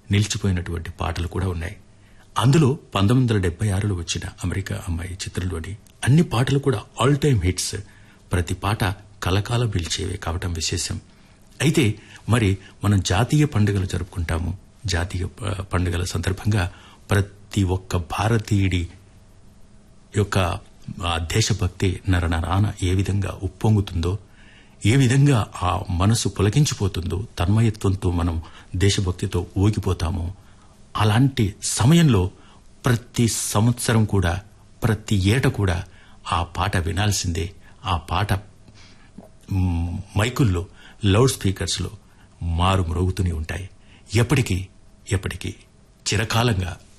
నిలిచిపోయినటువంటి పాటలు కూడా ఉన్నాయి అందులో పంతొమ్మిది వందల డెబ్బై ఆరులో వచ్చిన అమెరికా అమ్మాయి చిత్రంలోని అన్ని పాటలు కూడా ఆల్ టైమ్ హిట్స్ ప్రతి పాట కలకాలం పిలిచేవే కావటం విశేషం అయితే మరి మనం జాతీయ పండుగలు జరుపుకుంటాము జాతీయ ప- పండుగల సందర్భంగా ప్రతి ఒక్క భారతీయుడి యొక్క ఆ దేశభక్తి నరనరాన ఏ విధంగా ఉప్పొంగుతుందో ఏ విధంగా ఆ మనసు పులకించిపోతుందో తన్మయత్వంతో మనం దేశభక్తితో ఊగిపోతామో అలాంటి సమయంలో ప్రతి సంవత్సరం కూడా ప్రతి ఏట కూడా ఆ పాట వినాల్సిందే ఆ పాట మ్, మైకుల్లో లౌడ్ స్పీకర్స్లో మారు మ్రోగుతూనే ఉంటాయి ఎప్పటికీ ఎప్పటికీ చిరకాలంగా